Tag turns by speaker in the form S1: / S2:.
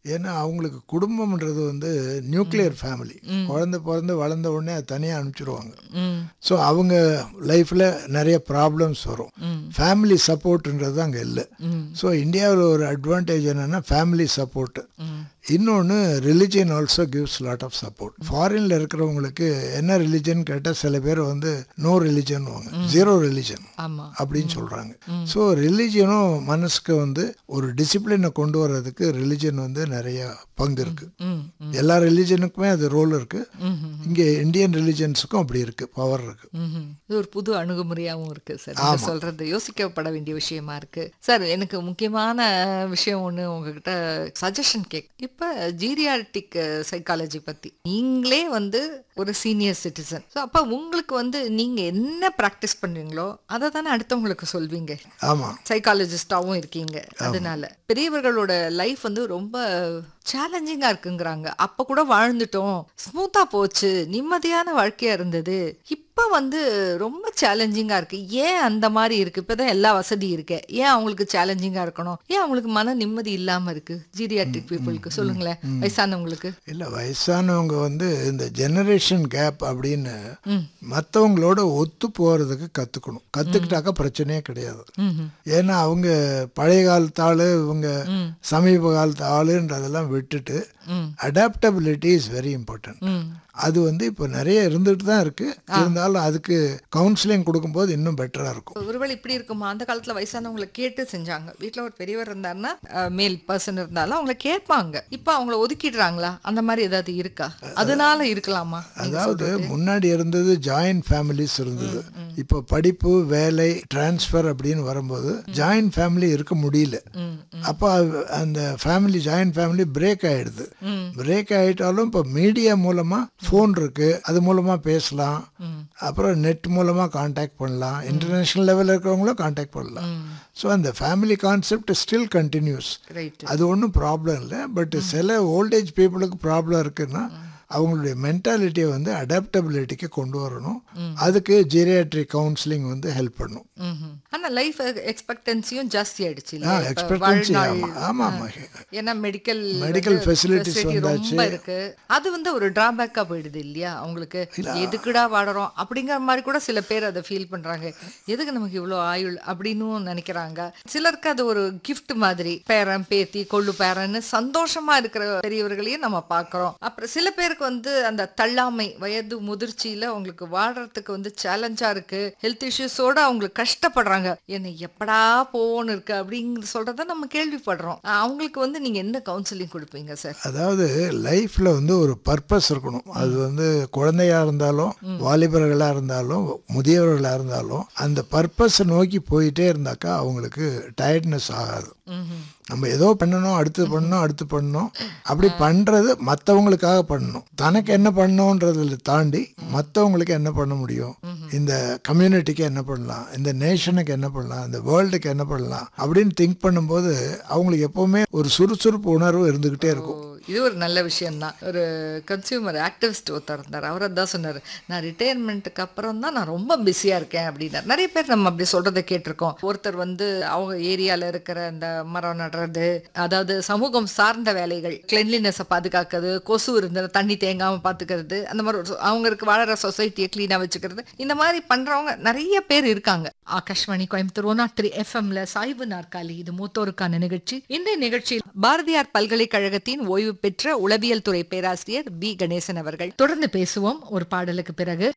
S1: ஏன்னா அவங்களுக்கு குடும்பம்ன்றது வந்து நியூக்ளியர் ஃபேமிலி குழந்தை பிறந்து வளர்ந்த உடனே அது தனியாக அனுப்பிச்சிருவாங்க
S2: ம்
S1: ஸோ அவங்க லைஃப்பில் நிறைய ப்ராப்ளம்ஸ் வரும் ஃபேமிலி சப்போர்ட்ன்றது அங்கே இல்லை ஸோ இந்தியாவில் ஒரு அட்வான்டேஜ் என்னென்னா ஃபேமிலி சப்போர்ட்டு இன்னொன்று religion also gives lot of support ஃபாரினில் இருக்கிறவங்களுக்கு என்ன ரிலிஜன் கேட்டால் சில பேர் வந்து நோ ரிலிஜன் ஜீரோ ரிலிஜன்
S2: ஆமா
S1: அப்படின்னு சொல்கிறாங்க ஸோ ரிலிஜியனும் மனசுக்கு வந்து ஒரு டிசிப்ளினை கொண்டு வர்றதுக்கு ரிலிஜன் வந்து நிறைய பங்கு இருக்குது
S2: ம்
S1: எல்லா ரிலிஜனுக்குமே அது ரோல் இருக்குது இங்கே இந்தியன் ரிலிஜன்ஸுக்கும் அப்படி இருக்குது பவர் இருக்குது
S2: ம்ஹும். இது ஒரு புது அணுகுமுறையாகவும் இருக்கு சார் நீங்க சொல்றது யோசிக்கப்பட வேண்டிய விஷயமா இருக்கு சார் எனக்கு முக்கியமான விஷயம் ஒன்று உங்ககிட்ட சஜஷன் கேக் இப்போ ஜீரியாட்டிக் சைக்காலஜி பத்தி நீங்களே வந்து ஒரு சீனியர் சிட்டிசன் ஸோ அப்போ உங்களுக்கு வந்து நீங்க என்ன ப்ராக்டிஸ் பண்றீங்களோ அதை தானே அடுத்தவங்களுக்கு சொல்வீங்க
S1: ஆமாம்
S2: சைக்காலஜிஸ்டாவும் இருக்கீங்க அதனால பெரியவர்களோட லைஃப் வந்து ரொம்ப சேலஞ்சிங்கா இருக்குங்கிறாங்க அப்ப கூட வாழ்ந்துட்டோம் ஸ்மூத்தா போச்சு நிம்மதியான வாழ்க்கையா இருந்தது இப்ப வந்து ரொம்ப சேலஞ்சிங்கா இருக்கு ஏன் அந்த மாதிரி இருக்கு இப்பதான் எல்லா வசதி இருக்கு ஏன் அவங்களுக்கு சேலஞ்சிங்கா இருக்கணும் ஏன் அவங்களுக்கு மன நிம்மதி இல்லாம இருக்கு ஜீரியாட்ரிக் பீப்புளுக்கு சொல்லுங்களேன் வயசானவங்களுக்கு
S1: இல்லை வயசானவங்க வந்து இந்த ஜெனரேஷன் கேப் அப்படின்னு மற்றவங்களோட ஒத்து போகிறதுக்கு கற்றுக்கணும் கற்றுக்கிட்டாக்கா பிரச்சனையே கிடையாது ஏன்னா அவங்க பழைய காலத்து ஆளு இவங்க சமீப காலத்து ஆளுன்றதெல்லாம் விட்டுட்டு அடாப்டபிலிட்டி இஸ் வெரி இம்பார்ட்டன்ட் அது வந்து இப்போ நிறைய இருந்துட்டு தான் இருக்கு இருந்தாலும் அதுக்கு கவுன்சிலிங் கொடுக்கும்போது இன்னும் பெட்டராக இருக்கும்
S2: ஒருவேளை இப்படி இருக்குமா அந்த காலத்துல வயசானவங்களை கேட்டு செஞ்சாங்க வீட்ல ஒரு பெரியவர் இருந்தாருன்னா மேல் பர்சன் இருந்தாலும் அவங்கள கேட்பாங்க இப்ப அவங்கள ஒதுக்கிடுறாங்களா அந்த மாதிரி ஏதாவது இருக்கா அதனால இருக்கலாமா
S1: அதாவது முன்னாடி இருந்தது ஜாயின்ட் ஃபேமிலிஸ் இருந்தது இப்போ படிப்பு வேலை டிரான்ஸ்ஃபர் அப்படின்னு வரும்போது ஜாயின்ட் ஃபேமிலி இருக்க முடியல அப்போ அது- அந்த ஃபேமிலி ஜாயின்ட் ஃபேமிலி பிரேக் ஆயிடுது பிரேக் ஆயிட்டாலும் இப்போ மீடியா மூலமா ஃபோன் இருக்கு அது மூலமா பேசலாம் அப்புறம் நெட் மூலமா காண்டாக்ட் பண்ணலாம் இன்டர்நேஷனல் லெவலில் இருக்கிறவங்களும் காண்டாக்ட் பண்ணலாம் ஸோ அந்த family concept still continues
S2: right
S1: அது ஒன்றும் ப்ராப்ளம் இல்லை பட் சில ஓல்டேஜ் பீப்புளுக்கு ப்ராப்ளம் இருக்குன்னா அவங்களுடைய மென்டாலிட்டியை வந்து அடாப்டபிலிட்டிக்கு கொண்டு வரணும் அதுக்கு ஜீரியாட்ரிக் கவுன்சிலிங் வந்து ஹெல்ப் பண்ணும்
S2: ஆனா லைஃப் எக்ஸ்பெக்டன்சியும் ஜாஸ்தி ஆயிடுச்சு
S1: ஆ எக்ஸ்பெக்டன்சி ஆமாம் ஆமாம் ஆமாம்
S2: ஏன்னா மெடிக்கல்
S1: Medical facilities வந்தாச்சு.
S2: ரொம்ப இருக்கு அது வந்து ஒரு டிராபேக்கா போயிடுது இல்லையா அவங்களுக்கு எதுக்குடா வாடுறோம் அப்படிங்கிற மாதிரி கூட சில பேர் அதை ஃபீல் பண்றாங்க எதுக்கு நமக்கு இவ்வளோ ஆயுள் அப்படின்னு நினைக்கிறாங்க சிலருக்கு அது ஒரு gift மாதிரி பேரன் பேத்தி கொள்ளு பேரன்னு சந்தோஷமா இருக்கிற பெரியவர்களையும் நம்ம பார்க்கறோம் அப்புறம் சில பேருக்கு வந்து அந்த தள்ளாமை வயது முதிர்ச்சியில அவங்களுக்கு வாடுறதுக்கு வந்து சேலஞ்சா இருக்கு ஹெல்த் இஷ்யூஸோட அவங்களுக்கு கஷ்டப்படுறாங்க என்ன எப்படா போன்னு இருக்கு அப்படிங்கிற சொல்றத நம்ம கேள்விப்படுறோம் அஹ் அவங்களுக்கு வந்து நீங்க என்ன கவுன்சிலிங் கொடுப்பீங்க சார்
S1: அதாவது லைஃப்பில் வந்து ஒரு பர்பஸ் இருக்கணும் அது வந்து குழந்தையா இருந்தாலும் வாலிபர்களாக இருந்தாலும் முதியவர்களாக இருந்தாலும் அந்த பர்பஸை நோக்கி போயிட்டே இருந்தாக்கா அவங்களுக்கு டயர்ட்னஸ் ஆகாது நம்ம ஏதோ பண்ணணும் அடுத்து பண்ணணும் அடுத்து பண்ணணும் அப்படி பண்ணுறது மற்றவங்களுக்காக பண்ணணும் தனக்கு என்ன பண்ணணுன்றதில் தாண்டி மற்றவங்களுக்கு என்ன பண்ண முடியும் இந்த கம்யூனிட்டிக்கு என்ன பண்ணலாம் இந்த நேஷனுக்கு என்ன பண்ணலாம் இந்த வேர்ல்டுக்கு என்ன பண்ணலாம் அப்படின்னு திங்க் பண்ணும்போது அவங்களுக்கு எப்போவுமே ஒரு சுறுசுறுப்பு உணர்வு இருந்துக்கிட்டே இருக்கும்
S2: ஓ, இது ஒரு நல்ல விஷயம்தான் ஒரு கன்சியூமர் ஆக்டிவிஸ்ட் ஒருத்தர் இருந்தார் அவர் தான் சொன்னார் நான் ரிட்டையர்மெண்ட்டுக்கு அப்புறம் தான் நான் ரொம்ப பிஸியாக இருக்கேன் அப்படின்னார் நிறைய பேர் நம்ம அப்படி சொல்கிறத கேட்டிருக்கோம் ஒருத்தர் வந்து அவங்க ஏரியாவில் இருக்கிற அந்த மரம் நடுறது அதாவது சமூகம் சார்ந்த வேலைகள் கிளென்லினஸை பாதுகாக்கிறது கொசு இருந்த தண்ணி தேங்காமல் பார்த்துக்கிறது அந்த மாதிரி ஒரு சொ- அவங்க இருக்க வாழற சொசைட்டியை க்ளீனாக வச்சுக்கிறது இந்த மாதிரி பண்ணுறவங்க நிறைய பேர் இருக்காங்க Akashvani Coimbatore one naught three எஃப்எம்ல சாய்வு நாற்காலி இது மூத்தோருக்கான நிகழ்ச்சி இந்த நிகழ்ச்சியில் பாரதியார் பல்கலைக்கழகத்தின் ஓய்வு பெற்ற உளவியல் துறை பேராசிரியர் பி கணேசன் அவர்கள் தொடர்ந்து பேசுவோம் ஒரு பாடலுக்கு பிறகு